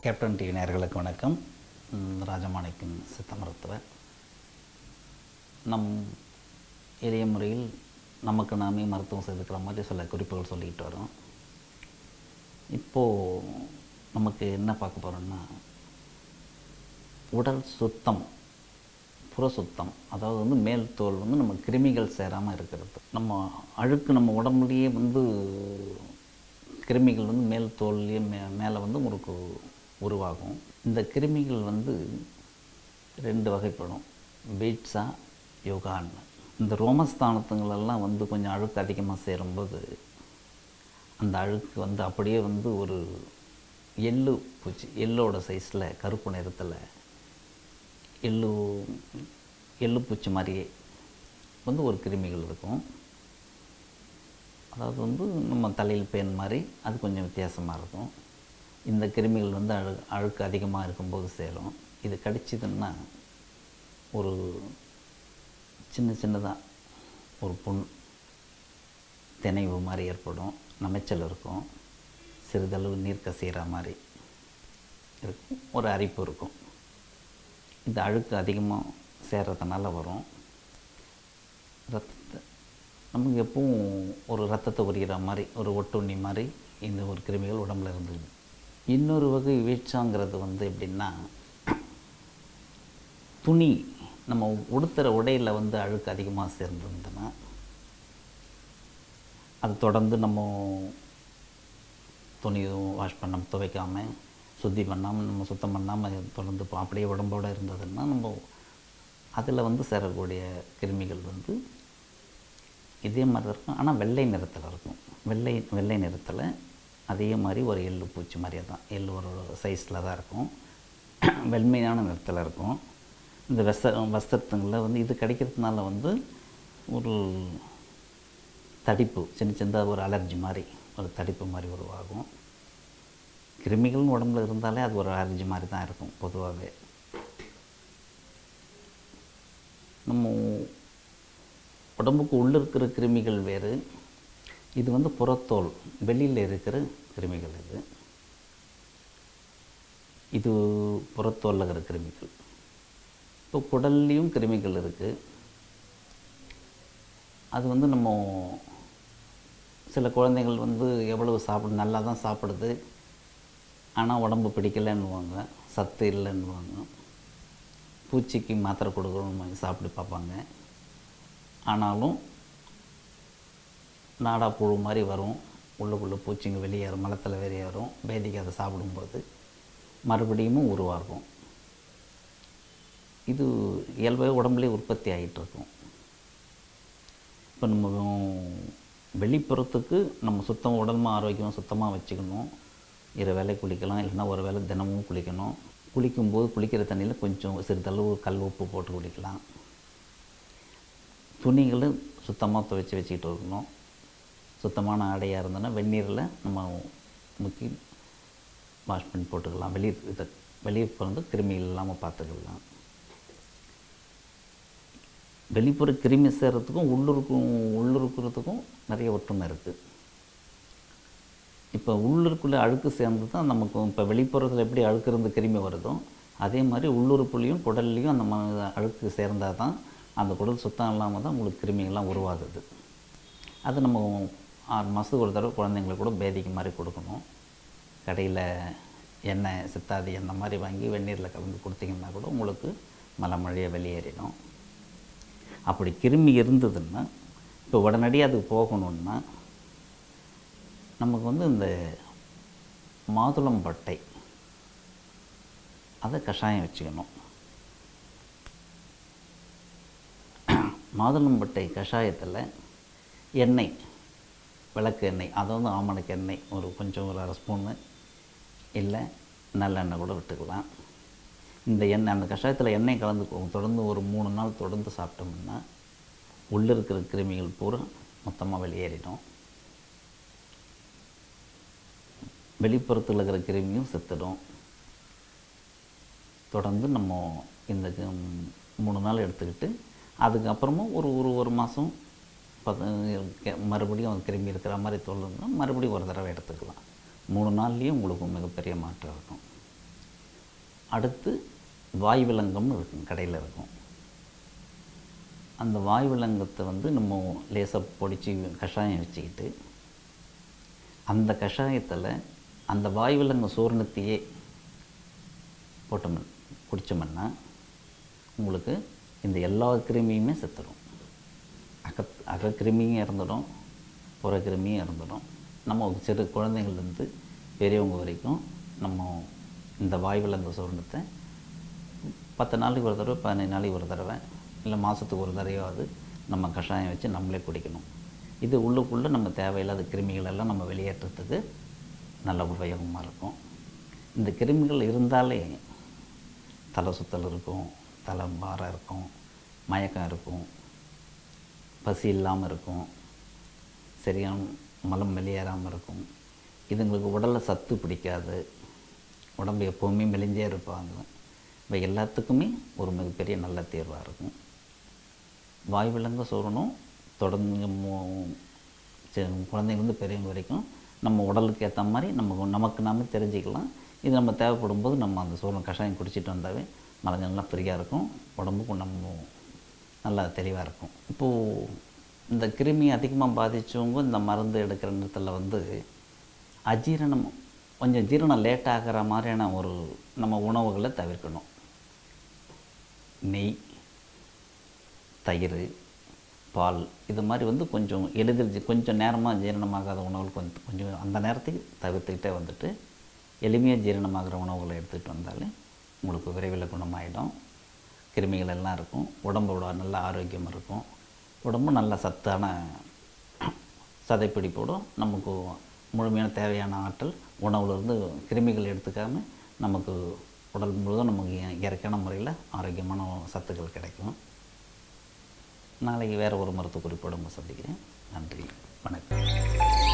captain TV நேயர்களுக்கு வணக்கம் ம், ராஜமாணிக்கம் சித்த மருத்துவர் நம் எளிய முறையில் நமக்கு நாமே மருத்துவம் செய்துக்கிற மாதிரி சில குறிப்புகள் சொல்லிக்கிட்டு வரோம் இப்போது நமக்கு என்ன பார்க்க போகிறோம்னா உடல் சுத்தம் புற சுத்தம் அதாவது வந்து மேல் தோல் வந்து நம்ம கிருமிகள் சேராமல் இருக்கிறது நம்ம அழுக்கு நம்ம உடம்புலேயே வந்து கிருமிகள் வந்து மேல் தோல்லையே மே மேலே வந்து உங்களுக்கு உருவாகும் இந்த கிருமிகள் வந்து ரெண்டு வகைப்படும் பீட்ஸா யோகான்னு இந்த ரோமஸ்தானத்துங்களெல்லாம் வந்து கொஞ்சம் அழுக்கு அதிகமாக சேரும்போது அந்த அழுக்கு வந்து அப்படியே வந்து ஒரு எள்ளு பூச்சி எள்ளோட சைஸில் கருப்பு நிறத்தில் எள்ளு எள்ளு பூச்சி மாதிரியே வந்து ஒரு கிருமிகள் இருக்கும் அதாவது வந்து நம்ம தலையில் பேன் மாதிரி அது கொஞ்சம் வித்தியாசமாக இருக்கும் இந்த கிருமிகள் வந்து அழு அழுக்கு அதிகமாக இருக்கும்போது சேரும் இது கடிச்சதுன்னா ஒரு சின்ன சின்னதாக ஒரு புண் திணைவு மாதிரி ஏற்படும் நமைச்சல் இருக்கும் சிறிதளவு நீர் கசிகிற மாதிரி இருக்கும் ஒரு அரிப்பு இருக்கும் இந்த அழுக்கு அதிகமாக சேர்றதுனால வரும் ரத்தத்தை நமக்கு எப்பவும் ஒரு ரத்தத்தை உரிகிற மாதிரி ஒரு ஒட்டுண்ணி மாதிரி இந்த ஒரு கிருமிகள் உடம்புல இருந்தது இன்னொரு வகை வீழ்ச்சாங்கிறது வந்து எப்படின்னா துணி நம்ம உடுத்துகிற உடையில் வந்து அழுக்கு அதிகமாக சேர்ந்துருந்ததுன்னா அது தொடர்ந்து நம்ம துணி வாஷ் பண்ணாமல் துவைக்காமல் சுத்தி பண்ணாமல் நம்ம சுத்தம் பண்ணாமல் தொடர்ந்து இப்போ அப்படியே உடம்போடு இருந்ததுன்னா நம்ம அதில் வந்து சேரக்கூடிய கிருமிகள் வந்து இதே மாதிரி தான் இருக்கும் ஆனால் வெள்ளை நிறத்தில் இருக்கும் வெள்ளை வெள்ளை நிறத்தில் அதே மாதிரி ஒரு எள்ளு பூச்சி மாதிரியே தான் எள்ளு ஒரு சைஸில் தான் இருக்கும் வெண்மையான நிறத்தில் இருக்கும் இந்த வஸ்த வஸ்திரத்துங்களில் வந்து இது கிடைக்கிறதுனால வந்து ஒரு தடிப்பு சின்ன சின்னதாக ஒரு அலர்ஜி மாதிரி ஒரு தடிப்பு மாதிரி உருவாகும் கிருமிகள் உடம்புல இருந்தாலே அது ஒரு அலர்ஜி மாதிரி தான் இருக்கும் பொதுவாகவே நம்ம உடம்புக்கு உள்ளே இருக்கிற கிருமிகள் வேறு இது வந்து புறத்தோல் வெளியில் இருக்கிற கிருமிகள் இது இது புறத்தோலில் இருக்கிற கிருமிகள் இப்போ குடல்லையும் கிருமிகள் இருக்குது அது வந்து நம்ம சில குழந்தைகள் வந்து எவ்வளவு சாப்பிடு நல்லா தான் சாப்பிடுது ஆனால் உடம்பு பிடிக்கலைன்னுவாங்க சத்து இல்லைன்னுவாங்க பூச்சிக்கு மாத்திரை கொடுக்கணும் சாப்பிட்டு பார்ப்பாங்க ஆனாலும் நாடா புழு மாதிரி வரும் உள்ளுக்குள்ளே பூச்சிங்க வெளியேறும் மலத்தில் வெளியேறும் வேதிக்கு அதை சாப்பிடும்போது மறுபடியும் உருவாகும் இது இயல்பாகவே உடம்புலேயே உற்பத்தி ஆகிட்டு இருக்கும் இப்போ நம்ம வெளிப்புறத்துக்கு நம்ம சுத்தம் உடம்பு ஆரோக்கியமாக சுத்தமாக வச்சுக்கணும் இரு வேளை குளிக்கலாம் இல்லைன்னா ஒரு வேளை தினமும் குளிக்கணும் குளிக்கும்போது குளிக்கிற தண்ணியில் கொஞ்சம் சிறிதளவு கல் உப்பு போட்டு குளிக்கலாம் துணிகளும் சுத்தமாக துவைச்சி வச்சுக்கிட்டு இருக்கணும் சுத்தமான ஆடையாக இருந்ததுன்னா வெந்நீரில் நம்ம முக்கி வாஷ் பண்ணி போட்டுக்கலாம் வெளியே இதை வெளியே பிறந்து கிருமிகள் இல்லாமல் பார்த்துக்கலாம் வெளிப்புற கிருமி சேர்கிறதுக்கும் உள்ளுருக்கும் உள்ளுருக்கிறதுக்கும் நிறைய ஒற்றுமை இருக்குது இப்போ உள்ளுருக்குள்ளே அழுக்கு சேர்ந்து தான் நமக்கு இப்போ வெளிப்புறத்தில் எப்படி அழுக்கு இருந்து கிருமி வருதோ அதே மாதிரி உள்ளுறுப்புலையும் குடல்லையும் அந்த ம- அழுக்கு சேர்ந்தால் தான் அந்த குடல் சுத்தம் இல்லாமல் தான் உங்களுக்கு கிருமிகள்லாம் உருவாகுது அது நம்ம ஆறு மாதத்துக்கு ஒரு தடவை குழந்தைங்களுக்கு கூட பேதிக்கு மாதிரி கொடுக்கணும் கடையில் எண்ணெய் சித்தாதி எண்ணெய் மாதிரி வாங்கி வெந்நீரில் கலந்து கொடுத்தீங்கன்னா கூட உங்களுக்கு மலமழையை வெளியேறிடும் அப்படி கிருமி இருந்ததுன்னா இப்போ உடனடியாக அதுக்கு போகணுன்னா நமக்கு வந்து இந்த மாதுளம்பட்டை அதை கஷாயம் வச்சுக்கணும் மாதுளம்பட்டை கஷாயத்தில் எண்ணெய் விளக்கு எண்ணெய் அதை வந்து ஆமணக்கு எண்ணெய் ஒரு கொஞ்சம் ஒரு அரை ஸ்பூனு இல்லை நல்லெண்ணெய் கூட விட்டுக்கலாம் இந்த எண்ணெய் அந்த கஷாயத்தில் எண்ணெய் கலந்து கொ- தொடர்ந்து ஒரு மூணு நாள் தொடர்ந்து சாப்பிட்டோம்னா உள்ளே இருக்கிற கிருமிகள் பூரா மொத்தமாக வெளியேறிடும் வெளிப்புறத்தில் இருக்கிற கிருமியும் செத்துடும் தொடர்ந்து நம்ம இந்த ம், மூணு நாள் எடுத்துக்கிட்டு அதுக்கப்புறமும் ஒரு ஒரு ஒரு மாதம் பத்து கெ- மறுபடியும் அது கிருமி இருக்கிற மாதிரி தோணுன்னா மறுபடியும் ஒரு தடவை எடுத்துக்கலாம் மூணு நாள்லேயும் உங்களுக்கு மிகப்பெரிய மாற்றம் இருக்கும் அடுத்து வாய் விலங்கம்னு இருக்கும் கடையில் இருக்கும் அந்த வாய் விலங்கத்தை வந்து நம்ம லேசாக பொடிச்சு கஷாயம் வச்சுக்கிட்டு அந்த கஷாயத்தில் அந்த வாய் விலங்கு சூரணத்தையே போட்டோம் குடித்தோம்னா உங்களுக்கு இந்த எல்லா கிருமியுமே செத்துடும் அக அகக்கிருமியும் இறந்துடும் புறக்கிருமியும் இறந்துடும் நம்ம சிறு குழந்தைங்கள்லேருந்து பெரியவங்க வரைக்கும் நம்ம இந்த வாய் விலங்கு சூரணத்தை பத்து நாளைக்கு ஒரு தடவை பதினஞ்சு நாளைக்கு ஒரு தடவை இல்லை மாதத்துக்கு ஒரு தடவையாவது நம்ம கஷாயம் வச்சு நம்மளே குடிக்கணும் இது உள்ளுக்குள்ளே நம்ம தேவையில்லாத கிருமிகள் எல்லாம் நம்ம வெளியேற்றத்துக்கு நல்ல உபயோகமாக இருக்கும் இந்த கிருமிகள் இருந்தாலே தலை சுத்தல் இருக்கும் தலை பாரம் இருக்கும் மயக்கம் இருக்கும் பசி இல்லாமல் இருக்கும் சரியான மலம் வெளியேறாமல் இருக்கும் இதுங்களுக்கு உடலில் சத்து பிடிக்காது உடம்பு எப்போவுமே மெலிஞ்சே இருப்பாங்க இவை எல்லாத்துக்குமே ஒரு மிகப்பெரிய நல்ல தீர்வாக இருக்கும் வாய் விலங்க சோறணும் தொடர்ந்து மு- சி- குழந்தைங்கலேருந்து பெரியவங்க வரைக்கும் நம்ம உடலுக்கு ஏற்ற மாதிரி நம்ம நமக்கு நாமே தெரிஞ்சுக்கலாம் இது நம்ம தேவைப்படும் போது நம்ம அந்த சோளம் கஷாயம் குடிச்சிட்டு வந்தாவே மலங்கள்லாம் ஃப்ரீயாக இருக்கும் உடம்புக்கும் நம்ம நல்லா தெளிவாக இருக்கும் இப்போது இந்த கிருமி அதிகமாக பாதித்தவங்க இந்த மருந்து எடுக்கிற நேரத்தில் வந்து அஜீரணம் கொஞ்சம் ஜீரணம் லேட் ஆகிற மாதிரியான ஒரு நம்ம உணவுகளை தவிர்க்கணும் நெய் தயிர் பால் இது மாதிரி வந்து கொஞ்சம் எளிதில் ஜி- கொஞ்சம் நேரமாக ஜீரணமாகாத உணவுகள் கொஞ்சம் கொஞ்சம் அந்த நேரத்துக்கு தவிர்த்துக்கிட்டே வந்துட்டு எளிமையாக ஜீரணமாகிற உணவுகளை எடுத்துகிட்டு வந்தாலே உங்களுக்கு விரைவில் குணமாயிடும் கிருமிகள் எல்லாம் இருக்கும் உடம்போட நல்ல ஆரோக்கியம் இருக்கும் உடம்பு நல்ல சத்தான சதைப்பிடிப்போடும் நமக்கு முழுமையான தேவையான ஆற்றல் உணவுலேருந்து கிருமிகள் எடுத்துக்காமல் நமக்கு உடல் முழுவதும் நமக்கு இய- இயற்கையான முறையில் ஆரோக்கியமான சத்துக்கள் கிடைக்கும் நாளைக்கு வேறு ஒரு மருத்துவ குறிப்போடு உங்களை சந்திக்கிறேன் நன்றி வணக்கம்